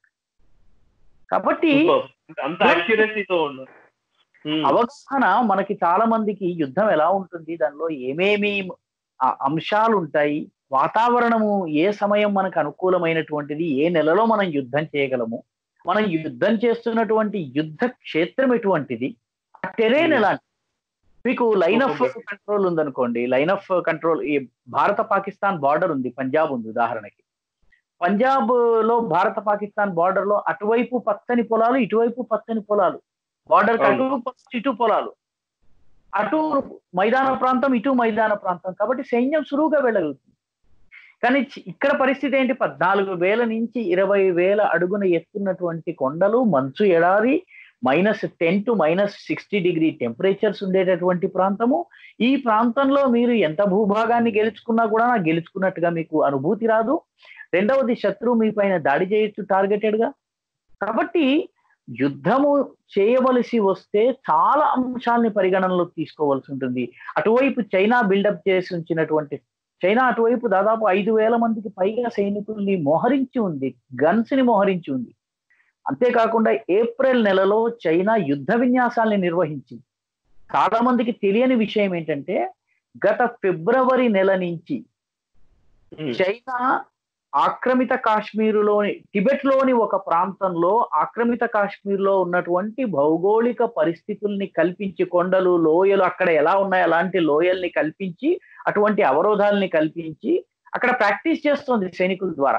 కాబట్టి superb. అంత యాక్యురసీతో ఉన్నారు ఉమ్, అవగాహన మనకి చాలా మందికి యుద్ధం ఎలా ఉంటుంది దానిలో ఏమేమి ఆ అంశాలు ఉంటాయి వాతావరణము ఏ సమయం మనకు అనుకూలమైనటువంటిది ఏ నెలలో మనం యుద్ధం చేయగలము మనం యుద్ధం చేస్తున్నటువంటి యుద్ధ క్షేత్రం ఎటువంటిది ఆ టెరైన్ Hmm. ఎలాంటి మీకు లైన్ ఆఫ్ Okay. కంట్రోల్ ఉందనుకోండి లైన్ ఆఫ్ కంట్రోల్ ఈ భారత పాకిస్తాన్ బార్డర్ ఉంది పంజాబ్ ఉంది ఉదాహరణకి పంజాబ్ లో భారత పాకిస్తాన్ బార్డర్ లో అటువైపు పచ్చని పొలాలు ఇటువైపు పచ్చని పొలాలు బార్డర్ అటు పచ్చ- ఇటు పొలాలు అటు మైదాన ప్రాంతం ఇటు మైదాన ప్రాంతం కాబట్టి సైన్యం సులువుగా వెళ్ళగలుగుతుంది కానీ చి- ఇక్కడ పరిస్థితి ఏంటి పద్నాలుగు వేల నుంచి ఇరవై వేల అడుగున ఎత్తున్నటువంటి కొండలు మంచు ఎడారి minus ten to minus sixty degree temperatures ఉండేటటువంటి ప్రాంతము ఈ ప్రాంతంలో మీరు ఎంత భూభాగాన్ని గెలుచుకున్నా కూడా నాకు గెలుచుకున్నట్టుగా మీకు అనుభూతి రాదు రెండవది శత్రువు మీ పైన దాడి చేయొచ్చు టార్గెటెడ్ గా కాబట్టి యుద్ధము చేయవలసి వస్తే చాలా అంశాలని పరిగణనలోకి తీసుకోవాల్సి ఉంటుంది అటువైపు చైనా బిల్డప్ చేసి ఉంచినటువంటి చైనా అటువైపు దాదాపు ఐదు వేల మందికి పైగా సైనికుల్ని మోహరించి ఉంది గన్స్ ని మోహరించి ఉంది అంతేకాకుండా ఏప్రిల్ నెలలో చైనా యుద్ధ విన్యాసాల్ని నిర్వహించింది చాలా మందికి తెలియని విషయం ఏంటంటే గత ఫిబ్రవరి నెల నుంచి ఉమ్. చైనా ఆక్రమిత కాశ్మీరులోని టిబెట్ లోని ఒక ప్రాంతంలో ఆక్రమిత కాశ్మీర్లో ఉన్నటువంటి భౌగోళిక పరిస్థితుల్ని కల్పించి కొండలు లోయలు అక్కడ ఎలా ఉన్నాయి అలాంటి లోయల్ని కల్పించి అటువంటి అవరోధాలని కల్పించి అక్కడ ప్రాక్టీస్ చేస్తుంది సైనికుల ద్వారా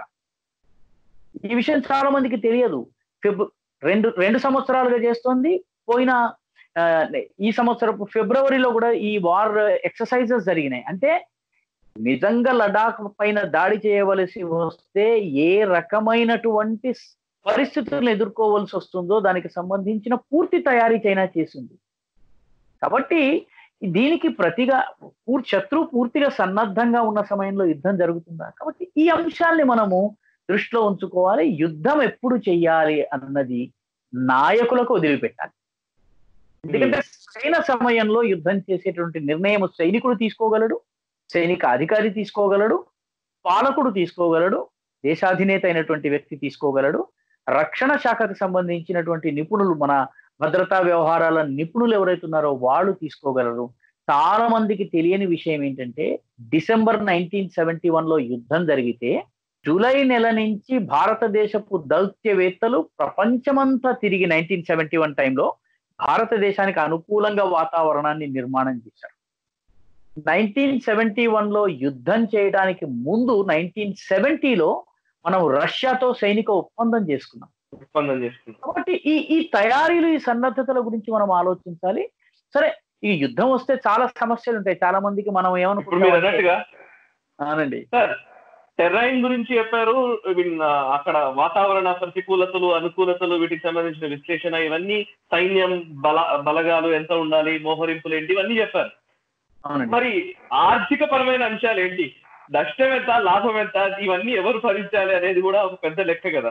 ఈ విషయం చాలా మందికి తెలియదు ఫిబ్ రెండు రెండు సంవత్సరాలుగా చేస్తోంది పోయిన ఆ, ఈ సంవత్సరపు ఫిబ్రవరిలో కూడా ఈ వార్ ఎక్సర్సైజెస్ జరిగినాయి అంటే నిజంగా లడాక్ పైన దాడి చేయవలసి వస్తే ఏ రకమైనటువంటి స్- పరిస్థితులను ఎదుర్కోవలసి వస్తుందో దానికి సంబంధించిన పూర్తి తయారీ చైనా చేసింది కాబట్టి దీనికి ప్రతిగా పూర్ శత్రువు పూర్తిగా సన్నద్ధంగా ఉన్న సమయంలో యుద్ధం జరుగుతుందా కాబట్టి ఈ అంశాల్ని మనము దృష్టిలో ఉంచుకోవాలి యుద్ధం ఎప్పుడు చెయ్యాలి అన్నది నాయకులకు వదిలిపెట్టాలి ఎందుకంటే సరైన సమయంలో యుద్ధం చేసేటువంటి నిర్ణయం సైనికుడు తీసుకోగలడు సైనిక అధికారి తీసుకోగలడు పాలకుడు తీసుకోగలడు దేశాధినేత అయినటువంటి వ్యక్తి తీసుకోగలడు రక్షణ శాఖకు సంబంధించినటువంటి నిపుణులు మన భద్రతా వ్యవహారాల నిపుణులు ఎవరైతే ఉన్నారో వాళ్ళు తీసుకోగలరు చాలా మందికి తెలియని విషయం ఏంటంటే డిసెంబర్ నైన్టీన్ సెవెంటీ వన్ లో యుద్ధం జరిగితే జూలై నెల నుంచి భారతదేశపు దౌత్యవేత్తలు ప్రపంచమంతా తిరిగి నైన్టీన్ సెవెంటీ వన్ టైంలో భారతదేశానికి అనుకూలంగా వాతావరణాన్ని నిర్మాణం చేశారు నైన్టీన్ సెవెంటీ వన్ లో యుద్ధం చేయడానికి ముందు నైన్టీన్ సెవెంటీలో మనం రష్యాతో సైనిక ఒప్పందం చేసుకున్నాం ఒప్పందం చేసుకుంటాం కాబట్టి ఈ ఈ తయారీలు ఈ సన్నద్ధతల గురించి మనం ఆలోచించాలి సరే ఈ యుద్ధం వస్తే చాలా సమస్యలు ఉంటాయి చాలా మందికి మనం ఇప్పుడు మీరు ఏమనుకుంటాం అన్నట్టుగా అవునండి సార్ టెర్రైన్ గురించి చెప్పారు వీళ్ళ అక్కడ వాతావరణ ప్రతికూలతలు అనుకూలతలు వీటికి సంబంధించిన విశ్లేషణ ఇవన్నీ సైన్యం బల బలగాలు ఎంత ఉండాలి మోహరింపులు ఏంటి ఇవన్నీ చెప్పారు అవునండి మరి ఆర్థిక పరమైన అంశాలు ఏంటి నష్టం ఎంత లాభం ఎంత ఇవన్నీ ఎవరు భరించాలి అనేది కూడా ఒక పెద్ద లెక్క కదా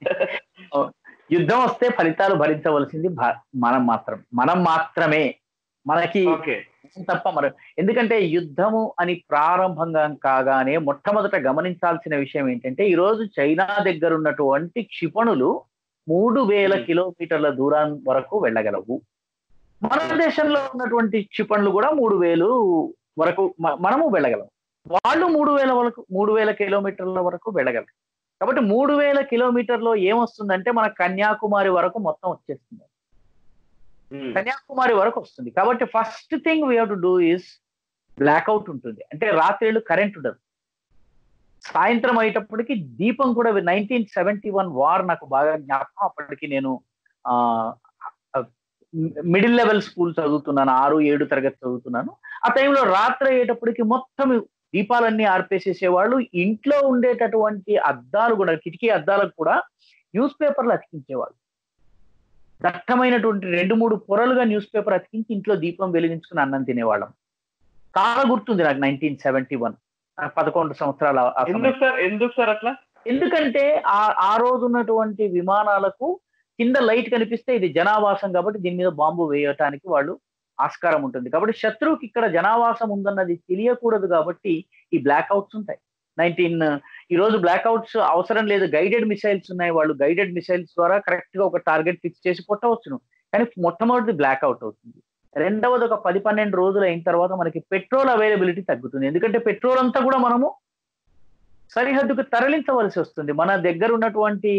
యుద్ధం వస్తే ఫలితాలు భరించవలసింది భా- మనం మాత్రం మనం మాత్రమే మనకి ఓకే తప్ప మరి ఎందుకంటే యుద్ధము అని ప్రారంభంగా కాగానే మొట్టమొదట గమనించాల్సిన విషయం ఏంటంటే ఈ రోజు చైనా దగ్గర ఉన్నటువంటి క్షిపణులు మూడు వేల Hmm. కిలోమీటర్ల దూరం వరకు వెళ్ళగలవు మన దేశంలో ఉన్నటువంటి క్షిపణులు కూడా మూడు వేలు వరకు మ- మనము వెళ్ళగలం వాళ్ళు మూడు వేల వరకు మూడు వేల కిలోమీటర్ల వరకు వెళ్ళగలరు కాబట్టి మూడు వేల కిలోమీటర్లో ఏమొస్తుందంటే మన కన్యాకుమారి వరకు మొత్తం వచ్చేస్తుంది ఉమ్. కన్యాకుమారి వరకు వస్తుంది కాబట్టి first thing we to do is blackout ఉంటుంది అంటే రాత్రిళ్ళు కరెంట్ ఉండదు సాయంత్రం అయ్యేటప్పటికి దీపం కూడా నైన్టీన్ సెవెంటీ వన్ వార్ నాకు బాగా జ్ఞాపకం అప్పటికి నేను ఆ మిడిల్ లెవెల్ స్కూల్ చదువుతున్నాను ఆరు ఏడు తరగతి చదువుతున్నాను ఆ టైంలో రాత్రి అయ్యేటప్పటికి మొత్తం దీపాలన్నీ ఆర్పేసేసేవాళ్ళు ఇంట్లో ఉండేటటువంటి అద్దాలు కూడా కిటికీ అద్దాలకు కూడా న్యూస్ పేపర్లు అతికించేవాళ్ళు దట్టమైనటువంటి రెండు మూడు పొరలుగా న్యూస్ పేపర్ అతికించి ఇంట్లో దీపం వెలిగించుకుని అన్నం తినేవాళ్ళం చాలా గుర్తుంది నాకు నైన్టీన్ సెవెంటీ వన్ పదకొండు సంవత్సరాల ఆ సమయం. ఎందుకు సార్ ఎందుకు సార్ అట్లా ఎందుకంటే ఆ ఆ రోజు ఉన్నటువంటి విమానాలకు కింద లైట్ కనిపిస్తే ఇది జనావాసం కాబట్టి దీని మీద బాంబు వేయటానికి వాళ్ళు ఆస్కారం ఉంటుంది కాబట్టి శత్రువుకి ఇక్కడ జనావాసం ఉందన్నది తెలియకూడదు కాబట్టి ఈ బ్లాక్అవుట్స్ ఉంటాయి నైన్టీన్ ఈ రోజు బ్లాక్అవుట్స్ అవసరం లేదు గైడెడ్ మిసైల్స్ ఉన్నాయి వాళ్ళు గైడెడ్ మిసైల్స్ ద్వారా కరెక్ట్ గా ఒక టార్గెట్ ఫిక్స్ చేసి కొట్టవచ్చును కానీ మొట్టమొదటి బ్లాక్అవుట్ అవుతుంది రెండవది ఒక పది పన్నెండు రోజులు అయిన తర్వాత మనకి పెట్రోల్ అవైలబిలిటీ తగ్గుతుంది ఎందుకంటే పెట్రోల్ అంతా కూడా మనము సరిహద్దుకు తరలించవలసి వస్తుంది మన దగ్గర ఉన్నటువంటి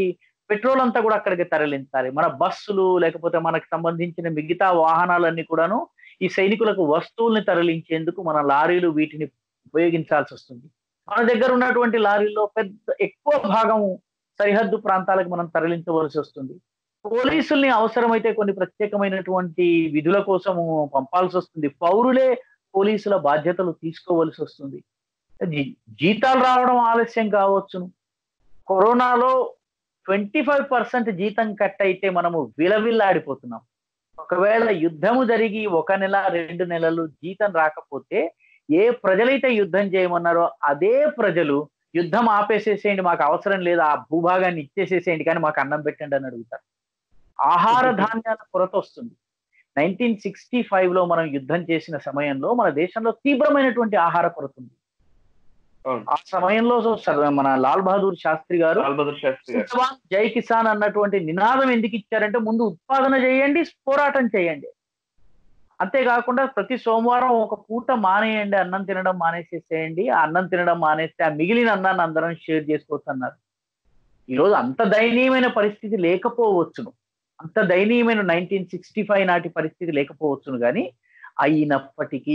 పెట్రోల్ అంతా కూడా అక్కడికి తరలించాలి మన బస్సులు లేకపోతే మనకు సంబంధించిన మిగతా వాహనాలన్నీ కూడాను ఈ సైనికులకు వస్తువుల్ని తరలించేందుకు మన లారీలు వీటిని ఉపయోగించాల్సి వస్తుంది మన దగ్గర ఉన్నటువంటి లారీల్లో పెద్ద ఎక్కువ భాగం సరిహద్దు ప్రాంతాలకు మనం తరలించవలసి వస్తుంది పోలీసుల్ని అవసరమైతే కొన్ని ప్రత్యేకమైనటువంటి విధుల కోసము పంపాల్సి వస్తుంది పౌరులే పోలీసుల బాధ్యతలు తీసుకోవలసి వస్తుంది జీ- జీతాలు రావడం ఆలస్యం కావచ్చును కరోనాలో ట్వంటీ ఫైవ్ పర్సెంట్ జీతం కట్ అయితే మనము విలవిల్లాడిపోతున్నాం ఒకవేళ యుద్ధము జరిగి ఒక నెల రెండు నెలలు జీతం రాకపోతే ఏ ప్రజలైతే యుద్ధం చేయమన్నారో అదే ప్రజలు యుద్ధం ఆపేసేసేయండి మాకు అవసరం లేదు ఆ భూభాగాన్ని ఇచ్చేసేసేయండి కానీ మాకు అన్నం పెట్టండి అని అడుగుతారు ఆహార ధాన్యాల కొరత వస్తుంది నైన్టీన్ సిక్స్టీ ఫైవ్ లో మనం యుద్ధం చేసిన సమయంలో మన దేశంలో తీవ్రమైనటువంటి ఆహార కొరత ఉంది అవును ఆ సమయంలో సర్- మన లాల్ బహదూర్ శాస్త్రి గారు లాల్ బహదూర్ శాస్త్రి గారు జవాన్ జై కిసాన్ అన్నటువంటి నినాదం ఎందుకు ఇచ్చారంటే ముందు ఉత్పాదన చేయండి పోరాటం చేయండి అంతేకాకుండా ప్రతి సోమవారం ఒక పూట మానేయండి అన్నం తినడం మానేసేసేయండి ఆ అన్నం తినడం మానేస్తే ఆ మిగిలిన అన్నాన్ని అందరం షేర్ చేసుకోవచ్చు అన్నారు ఈరోజు అంత దయనీయమైన పరిస్థితి లేకపోవచ్చును అంత దయనీయమైన నైన్టీన్ సిక్స్టీ ఫైవ్ నాటి పరిస్థితి లేకపోవచ్చును కానీ అయినప్పటికీ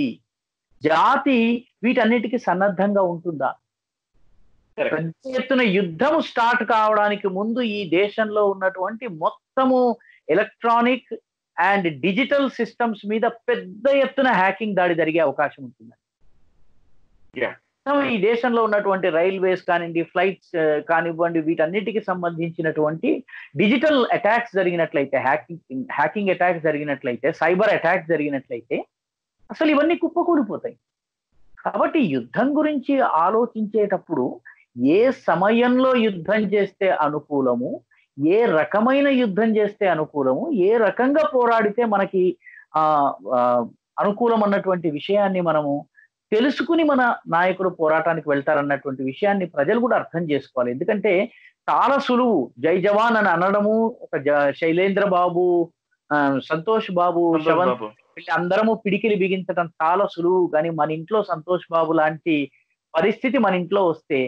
జాతి వీటన్నిటికీ సన్నద్ధంగా ఉంటుందా Correct. పెద్ద ఎత్తున యుద్ధం స్టార్ట్ కావడానికి ముందు ఈ దేశంలో ఉన్నటువంటి మొత్తము ఎలక్ట్రానిక్ అండ్ డిజిటల్ సిస్టమ్స్ మీద పెద్ద ఎత్తున హ్యాకింగ్ దాడి జరిగే అవకాశం ఉంటుంది Yeah. మొత్తం ఈ దేశంలో ఉన్నటువంటి రైల్వేస్ కానివ్వండి ఫ్లైట్స్ కానివ్వండి వీటన్నిటికి సంబంధించినటువంటి డిజిటల్ అటాక్స్ జరిగినట్లయితే హ్యాకింగ్ హ్యాకింగ్ అటాక్స్ జరిగినట్లయితే సైబర్ అటాక్స్ జరిగినట్లయితే అసలు ఇవన్నీ కుప్పకూలిపోతాయి కాబట్టి యుద్ధం గురించి ఆలోచించేటప్పుడు ఏ సమయంలో యుద్ధం చేస్తే అనుకూలము ఏ రకమైన యుద్ధం చేస్తే అనుకూలము ఏ రకంగా పోరాడితే మనకి ఆ ఆ, అనుకూలం అన్నటువంటి విషయాన్ని మనము తెలుసుకుని మన నాయకుడు పోరాటానికి వెళ్తారన్నటువంటి విషయాన్ని ప్రజలు కూడా అర్థం చేసుకోవాలి ఎందుకంటే చాలా సులువు జై జవాన్ అని అనడము ఒక జ- శైలేంద్ర బాబు ఆ, సంతోష్ బాబు సంతోష్ శవన్ బాబు వీళ్ళు అందరము పిడికిలి బిగించడం చాలా సులువు కానీ మన ఇంట్లో సంతోష్ బాబు లాంటి పరిస్థితి మన ఇంట్లో వస్తే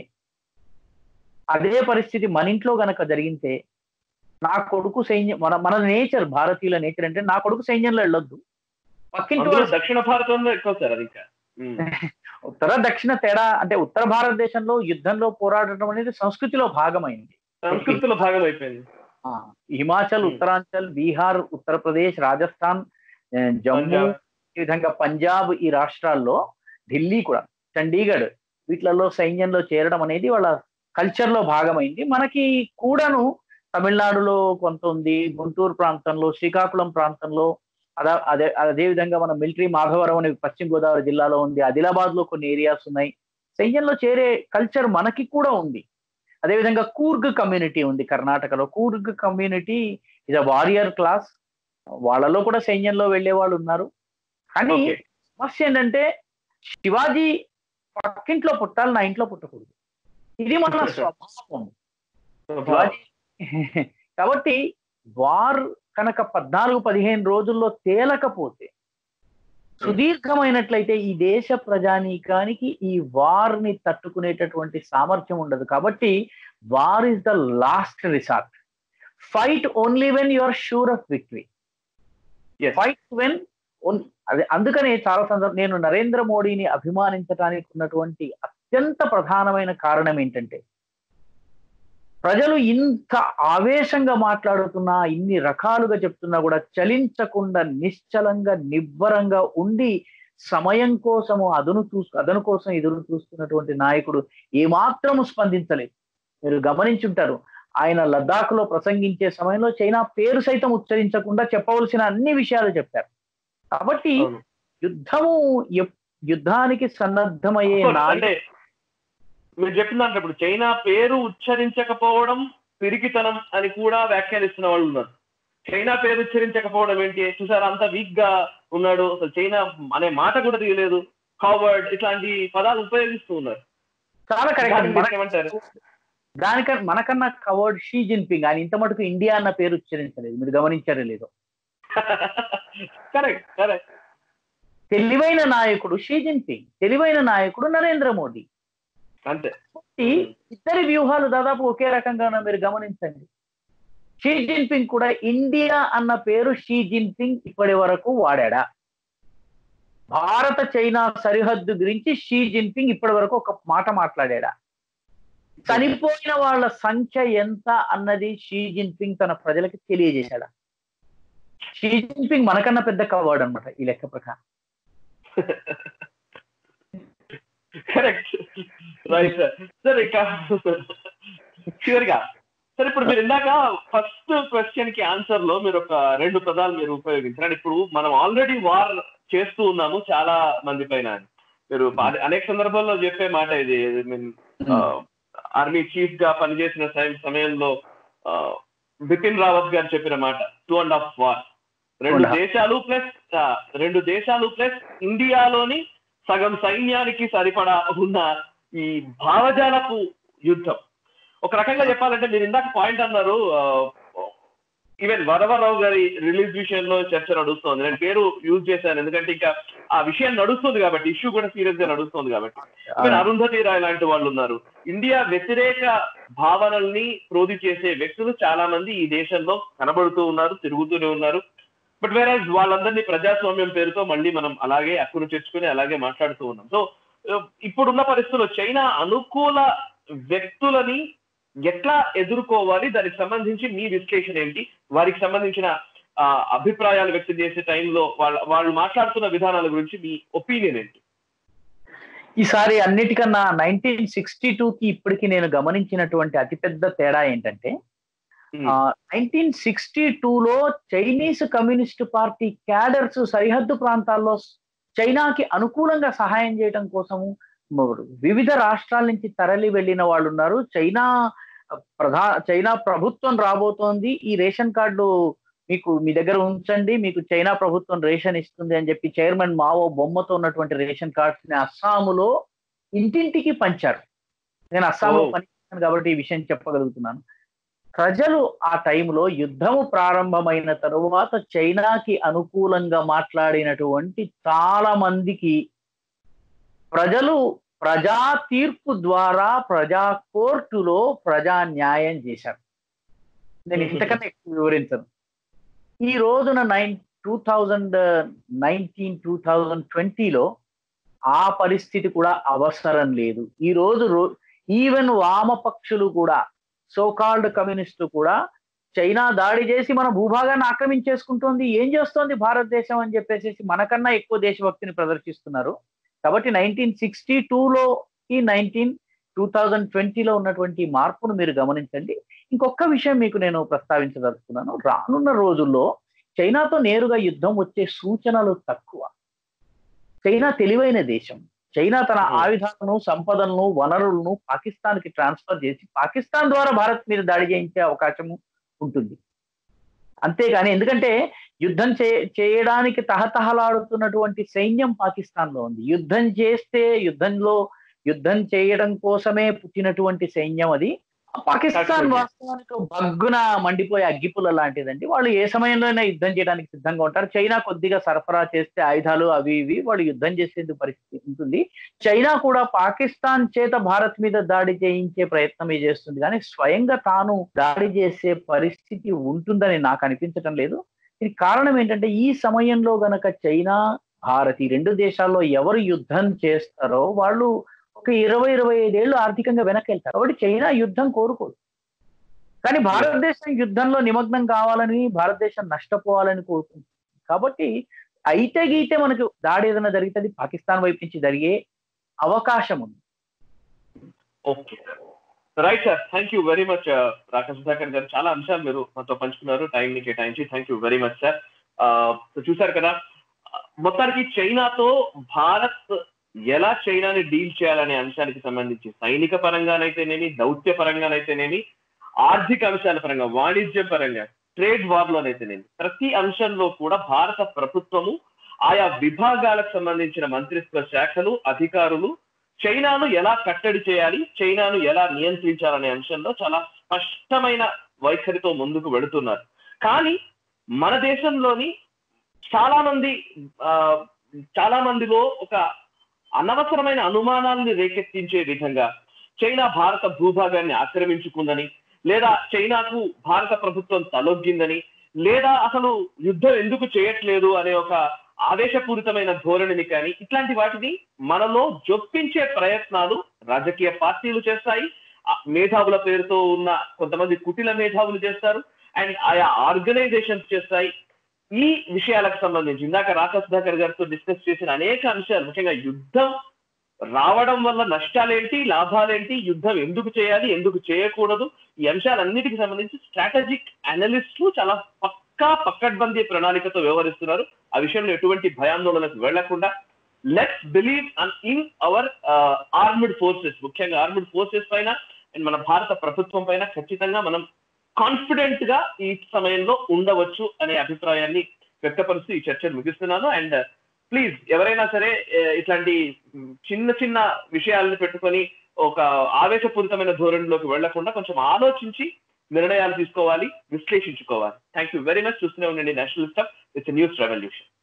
అదే పరిస్థితి మన ఇంట్లో గనక జరిగితే నా కొడుకు సైన్యం మన మన నేచర్ భారతీయుల నేచర్ అంటే నా కొడుకు సైన్యంలో వెళ్ళొద్దు పక్కింటి అందులో వాడు దక్షిణ భారతంలో ఎక్కువ సార్ అది ఇంకా ఉమ్. ఉత్తర దక్షిణ తేడా అంటే ఉత్తర భారతదేశంలో యుద్ధంలో పోరాడటం అనేది సంస్కృతిలో భాగమైంది సంస్కృతిలో భాగం అయిపోయింది ఆ, హిమాచల్ Hmm. ఉత్తరాంచల్ బీహార్ ఉత్తరప్రదేశ్ రాజస్థాన్ ఆ, జమ్మూ పంజాబ్. ఈ విధంగా పంజాబ్ ఈ రాష్ట్రాల్లో ఢిల్లీ కూడా చండీగఢ్ వీటిలలో సైన్యంలో చేరడం అనేది వాళ్ళ కల్చర్ లో భాగమైంది మనకి కూడాను తమిళనాడులో కొంత ఉంది గుంటూరు ప్రాంతంలో శ్రీకాకుళం ప్రాంతంలో అదా అదే అదే విధంగా మన మిలిటరీ మాధవరం అనే పశ్చిమ గోదావరి జిల్లాలో ఉంది ఆదిలాబాద్ లో కొన్ని ఏరియాస్ ఉన్నాయి సైన్యంలో చేరే కల్చర్ మనకి కూడా ఉంది అదేవిధంగా కూర్గ్ కమ్యూనిటీ ఉంది కర్ణాటకలో కూర్గ్ కమ్యూనిటీ ఇది వారియర్ క్లాస్ వాళ్ళలో కూడా సైన్యంలో వెళ్ళే వాళ్ళు ఉన్నారు కానీ ఓకే సమస్య ఏంటంటే శివాజీ పక్కింట్లో పుట్టాలి నా ఇంట్లో పుట్టకూడదు ఇది మన స్వభావం శివాజీ కాబట్టి వార్ కనుక పద్నాలుగు పదిహేను రోజుల్లో తేలకపోతే సుదీర్ఘమైనట్లయితే ఈ దేశ ప్రజానీకానికి ఈ వార్ ని తట్టుకునేటటువంటి సామర్థ్యం ఉండదు కాబట్టి war is the last resort fight only when you are sure of victory Yes. Fight when అదే అందుకనే చాలా సందర్భం నేను నరేంద్ర మోడీని అభిమానించడానికి ఉన్నటువంటి అత్యంత ప్రధానమైన కారణం ఏంటంటే ప్రజలు ఇంత ఆవేశంగా మాట్లాడుతున్నా ఇన్ని రకాలుగా చెప్తున్నా కూడా చలించకుండా నిశ్చలంగా నిబ్బరంగా ఉండి సమయం కోసము అదును చూసు అదను కోసం ఎదురు చూస్తున్నటువంటి నాయకుడు ఏమాత్రము స్పందించలేదు మీరు గమనించుంటారు ఆయన లద్దాఖ్ లో ప్రసంగించే సమయంలో చైనా పేరు సైతం ఉచ్చరించకుండా చెప్పవలసిన అన్ని విషయాలు చెప్పారు కాబట్టి అవును. యుద్ధము ఎప్- యుద్ధానికి సన్నద్ధమయ్యే Of course, నాయకుడు అంటే మీరు చెప్పిన దాంట్లో ఇప్పుడు చైనా పేరు ఉచ్చరించకపోవడం పిరికితనం అని కూడా వ్యాఖ్యానిస్తున్న వాళ్ళు ఉన్నారు చైనా పేరు ఉచ్చరించకపోవడం ఏంటి చూసారా అంత వీక్ గా ఉన్నాడు అసలు చైనా అనే మాట కూడా తీయలేదు కావర్డ్ ఇట్లాంటి పదాలు ఉపయోగిస్తూ ఉన్నారు చాలా దాన్ని కరెక్ట్ మీరు ఏమంటారు దానికన్నా మనకన్నా కవర్డ్ షీ జిన్పింగ్ ఆయన ఇంత మటుకు ఇండియా అన్న పేరు ఉచ్చరించలేదు మీరు గమనించారో లేదో కరెక్ట్ కరెక్ట్ తెలివైన నాయకుడు షీ జిన్పింగ్ తెలివైన నాయకుడు నరేంద్ర మోడీ అంతే ఈ ఇద్దరి వ్యూహాలు దాదాపు ఒకే రకంగా మీరు గమనించండి షీ జిన్పింగ్ కూడా ఇండియా అన్న పేరు షీ జిన్పింగ్ ఇప్పటి వరకు వాడా భారత చైనా సరిహద్దు గురించి షీ జిన్పింగ్ ఇప్పటి వరకు ఒక మాట మాట్లాడా చనిపోయిన వాళ్ళ సంఖ్య ఎంత అన్నది షీ జిన్పింగ్ తన ప్రజలకు తెలియజేశాడా షీ జిన్పింగ్ మనకన్నా పెద్ద కవాడు అనమాట ఈ లెక్క ప్రకారం కరెక్ట్ రైట్ సార్ సార్ ఇక చివరిగా సార్ ఇప్పుడు మీరు ఇందాక ఫస్ట్ క్వశ్చన్ కి ఆన్సర్ లో మీరు ఒక రెండు పదాలు మీరు ఉపయోగించారు ఇప్పుడు మనం ఆల్రెడీ వార్ చేస్తూ ఉన్నాము చాలా మంది పైన మీరు అనే- అనేక సందర్భాల్లో చెప్పే మాట ఇది మీన్ ఆర్మీ చీఫ్ గా పనిచేసిన సమ- సమయంలో ఆ, బిపిన్ రావత్ గారు చెప్పిన మాట టూ అండ్ హాఫ్ వార్ రెండు Two and a half. దేశాలు ప్లస్ రెండు దేశాలు ప్లస్ ఇండియాలోని సగం సైన్యానికి సరిపడా ఉన్న ఈ భావజాలపు యుద్ధం ఒక రకంగా చెప్పాలంటే మీరు ఇందాక పాయింట్ అన్నారు ఈవెన్ వరవరరావు గారి రిలీజ్ విషయంలో చర్చ నడుస్తోంది నేను పేరు యూజ్ చేశాను ఎందుకంటే ఇంకా ఆ విషయం నడుస్తుంది కాబట్టి ఇష్యూ కూడా సీరియస్ గా నడుస్తుంది కాబట్టి ఈవెన్ అరుంధతి రాయ్ లాంటి వాళ్ళు ఉన్నారు ఇండియా వ్యతిరేక భావనల్ని ప్రోధి చేసే వ్యక్తులు చాలా మంది ఈ దేశంలో కనబడుతూ ఉన్నారు తిరుగుతూనే ఉన్నారు బట్ వేరే వాళ్ళందరినీ ప్రజాస్వామ్యం పేరుతో మళ్ళీ మనం అలాగే అక్కును చేర్చుకుని అలాగే మాట్లాడుతూ ఉన్నాం సో ఇప్పుడున్న పరిస్థితుల్లో చైనా అనుకూల వ్యక్తులని ఎట్లా ఎదుర్కోవాలి దానికి సంబంధించి మీ విశ్లేషణ ఏంటి వారికి సంబంధించిన ఆ, అభిప్రాయాలు వ్యక్తం చేసే టైంలో వాళ్ళ వాళ్ళు మాట్లాడుతున్న విధానాల గురించి మీ ఒపీనియన్ ఏంటి ఈసారి అన్నిటికన్నా నైన్టీన్ సిక్స్టీ టూ కి ఇప్పటికి నేను గమనించినటువంటి అతిపెద్ద తేడా ఏంటంటే నైన్టీన్ సిక్స్టీ లో చైనీస్ కమ్యూనిస్ట్ పార్టీ క్యాడర్స్ సరిహద్దు ప్రాంతాల్లో చైనాకి అనుకూలంగా సహాయం చేయడం కోసము మ- వివిధ రాష్ట్రాల నుంచి తరలి వెళ్ళిన వాళ్ళు ఉన్నారు చైనా ప్రధా చైనా ప్రభుత్వం రాబోతోంది ఈ రేషన్ కార్డు మీకు మీ దగ్గర ఉంచండి మీకు చైనా ప్రభుత్వం రేషన్ ఇస్తుంది అని చెప్పి చైర్మన్ మావో బొమ్మతో ఉన్నటువంటి రేషన్ కార్డ్స్ ని అస్సాములో ఇంటింటికి పంచారు నేను అస్సాంలో ఓ. పనిచేస్తాను కాబట్టి ఈ విషయం చెప్పగలుగుతున్నాను ప్రజలు ఆ టైంలో యుద్ధము ప్రారంభమైన తరువాత చైనాకి అనుకూలంగా మాట్లాడినటువంటి చాలా మందికి ప్రజలు ప్రజా తీర్పు ద్వారా ప్రజా కోర్టులో ప్రజా న్యాయం చేశారు నేను ఇంతకన్నా ఎక్కువ వివరించను ఈ రోజున nine two thousand nineteen two thousand ట్వంటీలో ఆ పరిస్థితి కూడా అవసరం లేదు ఈ రోజు రో- ఈవెన్ వామపక్షులు కూడా సోకాల్డ్ కమ్యూనిస్టులు కూడా చైనా దాడి చేసి మన భూభాగాన్ని ఆక్రమించేసుకుంటోంది ఏం చేస్తోంది భారతదేశం అని చెప్పేసి మనకన్నా ఎక్కువ దేశభక్తిని ప్రదర్శిస్తున్నారు కాబట్టి నైన్టీన్ సిక్స్టీ టూలో ఈ నైన్టీన్ టూ థౌజండ్ ట్వంటీలో ఉన్నటువంటి మార్పును మీరు గమనించండి ఇంకొక విషయం మీకు నేను ప్రస్తావించదలుచుకున్నాను రానున్న రోజుల్లో చైనాతో నేరుగా యుద్ధం వచ్చే సూచనలు తక్కువ చైనా తెలివైన దేశం చైనా తన Hmm. ఆయుధాలను సంపదలను వనరులను పాకిస్తాన్ కి ట్రాన్స్ఫర్ చేసి పాకిస్తాన్ ద్వారా భారత్ మీద దాడి చేయించే అవకాశం ఉంటుంది అంతేగాని ఎందుకంటే యుద్ధం చే చేయడానికి తహతహలాడుతున్నటువంటి సైన్యం పాకిస్తాన్ లో ఉంది యుద్ధం చేస్తే యుద్ధంలో యుద్ధం చేయడం కోసమే పుట్టినటువంటి సైన్యం అది పాకిస్తాన్ Absolutely. వాస్తవానికి బగ్గున మండిపోయే అగ్గిపుల్ల లాంటిదండి వాళ్ళు ఏ సమయంలోనైనా యుద్ధం చేయడానికి సిద్ధంగా ఉంటారు చైనా కొద్దిగా సరఫరా చేస్తే ఆయుధాలు అవి ఇవి వాళ్ళు యుద్ధం చేసేందుకు పరిస్థితి ఉంటుంది చైనా కూడా పాకిస్తాన్ చేత భారత్ మీద దాడి చేయించే ప్రయత్నం చేస్తుంది కానీ స్వయంగా తాను దాడి చేసే పరిస్థితి ఉంటుందని నాకు అనిపించటం లేదు దీనికి కారణం ఏంటంటే ఈ సమయంలో గనక చైనా భారత్ ఈ రెండు దేశాల్లో ఎవరు యుద్ధం చేస్తారో వాళ్ళు ఒక ఇరవై ఇరవై ఐదేళ్లు ఆర్థికంగా వెనక్కి వెళ్తారు కాబట్టి చైనా యుద్ధం కోరుకోదు కానీ భారతదేశం యుద్ధంలో నిమగ్నం కావాలని భారతదేశం నష్టపోవాలని కోరుకుంటుంది కాబట్టి అయితే గీతే మనకు దాడి ఏదైనా జరిగితే అది పాకిస్తాన్ వైపు నుంచి జరిగే అవకాశం ఉంది okay right sir thank you very much Rakesh Sudhakar గారు చాలా అంశాలు మీరు మాతో పంచుకున్నారు టైం ని కేటాయించి thank you very much sir చూసారు కదా మొత్తానికి చైనాతో భారత్ ఎలా చైనాని డీల్ చేయాలనే అంశానికి సంబంధించి సైనిక పరంగానైతేనేమి దౌత్య పరంగానైతేనేమి ఆర్థిక అంశాల పరంగా వాణిజ్యం పరంగా ట్రేడ్ వార్ లోనైతేనేమి ప్రతి అంశంలో కూడా భారత ప్రభుత్వము ఆయా విభాగాలకు సంబంధించిన మంత్రిత్వ శాఖలు అధికారులు చైనాను ఎలా కట్టడి చేయాలి చైనాను ఎలా నియంత్రించాలనే అంశంలో చాలా స్పష్టమైన వైఖరితో ముందుకు వెళుతున్నారు కానీ మన దేశంలోని చాలా మంది ఆ, చాలా మందిలో ఒక అనవసరమైన అనుమానాలను రేకెత్తించే విధంగా చైనా భారత భూభాగాన్ని ఆక్రమించుకుందని లేదా చైనాకు భారత ప్రభుత్వం తలొగ్గిందని లేదా అసలు యుద్ధం ఎందుకు చేయట్లేదు అనే ఒక ఆవేశపూరితమైన ధోరణిని కానీ ఇట్లాంటి వాటిని మనలో జొప్పించే ప్రయత్నాలు రాజకీయ పార్టీలు చేస్తాయి ఆ మేధావుల పేరుతో ఉన్న కొంతమంది కుటిల మేధావులు చేస్తారు అండ్ ఆయా ఆర్గనైజేషన్స్ చేస్తాయి ఈ విషయాలకు సంబంధించి ఇందాక రాకా సుధాకర్ గారితో డిస్కస్ చేసిన అనేక అంశాలు ముఖ్యంగా యుద్ధం రావడం వల్ల నష్టాలేంటి లాభాలేంటి యుద్ధం ఎందుకు చేయాలి ఎందుకు చేయకూడదు ఈ అంశాలన్నిటికి సంబంధించి స్ట్రాటజిక్ అనలిస్టులు చాలా పక్కా పక్కడ్బందీ ప్రణాళికతో వ్యవహరిస్తున్నారు ఆ విషయంలో ఎటువంటి భయాందోళనకు వెళ్లకుండా let's believe in our armed forces ముఖ్యంగా ఆర్మ్డ్ ఫోర్సెస్ పైన అండ్ మన భారత ప్రభుత్వం పైన ఖచ్చితంగా మనం కాన్ఫిడెంట్ గా ఈ సమయంలో ఉండవచ్చు అనే అభిప్రాయాన్ని వ్యక్తపరుస్తూ ఈ చర్చను ముగిస్తున్నాను అండ్ ప్లీజ్ ఎవరైనా సరే ఏ, ఇట్లాంటి మ్, చిన్న చిన్న విషయాలను పెట్టుకొని ఒక ఆవేశపూరితమైన ధోరణిలోకి వెళ్లకుండా కొంచెం ఆలోచించి నిర్ణయాలు తీసుకోవాలి విశ్లేషించుకోవాలి థ్యాంక్ యూ వెరీ మచ్ చూస్తూనే ఉండండి national staff it's news revolution